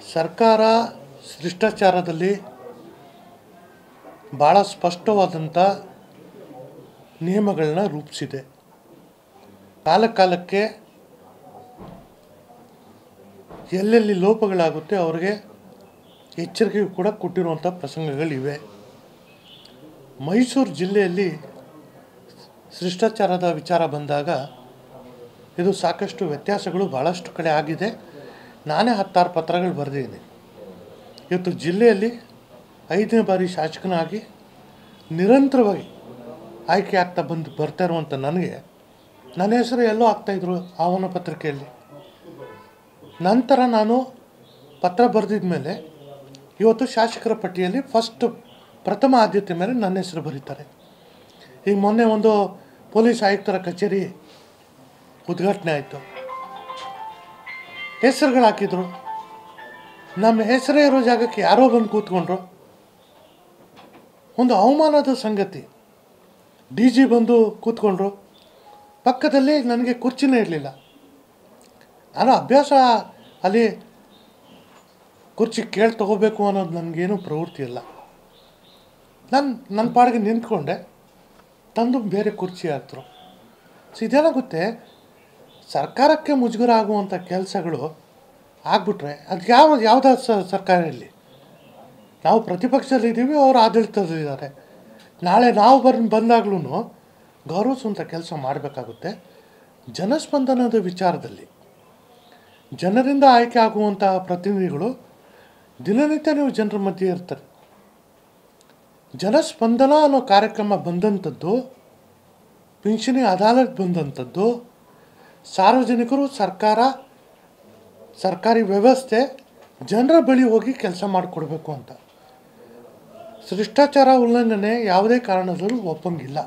ಸರ್ಕಾರ ಶಿಷ್ಟಾಚಾರದಲ್ಲಿ ಭಾಳ ಸ್ಪಷ್ಟವಾದಂಥ ನಿಯಮಗಳನ್ನ ರೂಪಿಸಿದೆ ಕಾಲ ಕಾಲಕ್ಕೆ ಎಲ್ಲೆಲ್ಲಿ ಲೋಪಗಳಾಗುತ್ತೆ ಅವ್ರಿಗೆ ಎಚ್ಚರಿಕೆ ಕೂಡ ಕೊಟ್ಟಿರುವಂಥ ಪ್ರಸಂಗಗಳಿವೆ ಮೈಸೂರು ಜಿಲ್ಲೆಯಲ್ಲಿ ಶಿಷ್ಟಾಚಾರದ ವಿಚಾರ ಬಂದಾಗ ಇದು ಸಾಕಷ್ಟು ವ್ಯತ್ಯಾಸಗಳು ಭಾಳಷ್ಟು ಕಡೆ ಆಗಿದೆ ನಾನೇ ಹತ್ತಾರು ಪತ್ರಗಳು ಬರೆದಿದ್ದೀನಿ ಇವತ್ತು ಜಿಲ್ಲೆಯಲ್ಲಿ ಐದನೇ ಬಾರಿ ಶಾಸಕನಾಗಿ ನಿರಂತರವಾಗಿ ಆಯ್ಕೆ ಆಗ್ತಾ ಬಂದು ಬರ್ತಾ ಇರುವಂಥ ನನಗೆ ನನ್ನ ಹೆಸರು ಎಲ್ಲೋ ಆಗ್ತಾಯಿದ್ರು ಆಹ್ವಾನ ಪತ್ರಿಕೆಯಲ್ಲಿ ನಂತರ ನಾನು ಪತ್ರ ಬರೆದಿದ ಮೇಲೆ ಇವತ್ತು ಶಾಸಕರ ಪಟ್ಟಿಯಲ್ಲಿ ಫಸ್ಟ್ ಪ್ರಥಮ ಆದ್ಯತೆ ಮೇಲೆ ನನ್ನ ಹೆಸರು ಬರೀತಾರೆ ಈಗ ಮೊನ್ನೆ ಒಂದು ಪೊಲೀಸ್ ಆಯುಕ್ತರ ಕಚೇರಿ ಉದ್ಘಾಟನೆ ಆಯಿತು ಹೆಸರುಗಳು ಹಾಕಿದ್ರು ನಮ್ಮ ಹೆಸರೇ ಇರೋ ಜಾಗಕ್ಕೆ ಯಾರೋ ಬಂದು ಕೂತ್ಕೊಂಡ್ರು ಒಂದು ಅವಮಾನದ ಸಂಗತಿ ಡಿ ಜಿ ಬಂದು ಕೂತ್ಕೊಂಡ್ರು ಪಕ್ಕದಲ್ಲಿ ನನಗೆ ಕುರ್ಚಿನೇ ಇರಲಿಲ್ಲ ನಾನು ಅಭ್ಯಾಸ ಅಲ್ಲಿ ಕುರ್ಚಿ ಕೇಳಿ ತಗೋಬೇಕು ಅನ್ನೋದು ನನಗೇನು ಪ್ರವೃತ್ತಿ ಇಲ್ಲ ನಾನು ನನ್ನ ಪಾಡಿಗೆ ನಿಂತ್ಕೊಂಡೆ ತಂದು ಬೇರೆ ಕುರ್ಚಿ ಹಾಕ್ತರು ಸೊ ಇದೇನಾಗುತ್ತೆ ಸರ್ಕಾರಕ್ಕೆ ಮುಜುಗರ ಆಗುವಂಥ ಕೆಲಸಗಳು ಆಗ್ಬಿಟ್ರೆ ಅದು ಯಾವ ಯಾವುದಾದ್ರು ಸ ಸರ್ಕಾರ ಇರಲಿ ನಾವು ಪ್ರತಿಪಕ್ಷದಲ್ಲಿದ್ದೀವಿ ಅವರು ಆಡಳಿತದಲ್ಲಿದ್ದಾರೆ ನಾಳೆ ನಾವು ಬರ್ ಬಂದಾಗ್ಲೂ ಗೌರವಿಸುವಂಥ ಕೆಲಸ ಮಾಡಬೇಕಾಗುತ್ತೆ ಜನಸ್ಪಂದನದ ವಿಚಾರದಲ್ಲಿ ಜನರಿಂದ ಆಯ್ಕೆ ಆಗುವಂತಹ ಪ್ರತಿನಿಧಿಗಳು ದಿನನಿತ್ಯ ನೀವು ಜನರ ಮಧ್ಯೆ ಇರ್ತಾರೆ ಜನಸ್ಪಂದನ ಅನ್ನೋ ಕಾರ್ಯಕ್ರಮ ಬಂದಂಥದ್ದು ಪಿಂಚಣಿ ಅದಾಲತ್ ಬಂದಂಥದ್ದು ಸಾರ್ವಜನಿಕರು ಸರ್ಕಾರ ಸರ್ಕಾರಿ ವ್ಯವಸ್ಥೆ ಜನರ ಬಳಿ ಹೋಗಿ ಕೆಲಸ ಮಾಡಿಕೊಡ್ಬೇಕು ಅಂತ ಶಿಷ್ಟಾಚಾರ ಉಲ್ಲಂಘನೆ ಯಾವುದೇ ಕಾರಣದಲ್ಲೂ ಒಪ್ಪಂಗಿಲ್ಲ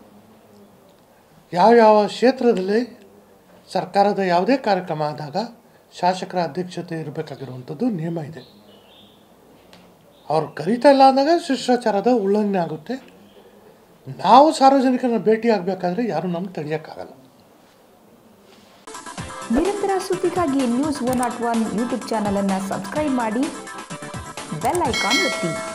ಯಾವ ಯಾವ ಕ್ಷೇತ್ರದಲ್ಲಿ ಸರ್ಕಾರದ ಯಾವುದೇ ಕಾರ್ಯಕ್ರಮ ಆದಾಗ ಶಾಸಕರ ಅಧ್ಯಕ್ಷತೆ ಇರಬೇಕಾಗಿರುವಂಥದ್ದು ನಿಯಮ ಇದೆ ಅವ್ರು ಕರೀತಾ ಇಲ್ಲ ಅಂದಾಗ ಶಿಷ್ಟಾಚಾರದ ಉಲ್ಲಂಘನೆ ಆಗುತ್ತೆ ನಾವು ಸಾರ್ವಜನಿಕರನ್ನ ಭೇಟಿ ಆಗಬೇಕಾದ್ರೆ ಯಾರು ನಮ್ಗೆ ತಡೆಯೋಕ್ಕಾಗಲ್ಲ ನಿರಂತರ ಸುದ್ದಿಗಾಗಿ news one not one YouTube ಚಾನಲನ್ನು ಸಬ್ಸ್ಕ್ರೈಬ್ ಮಾಡಿ ಬೆಲ್ ಐಕಾನ್ ಒತ್ತಿ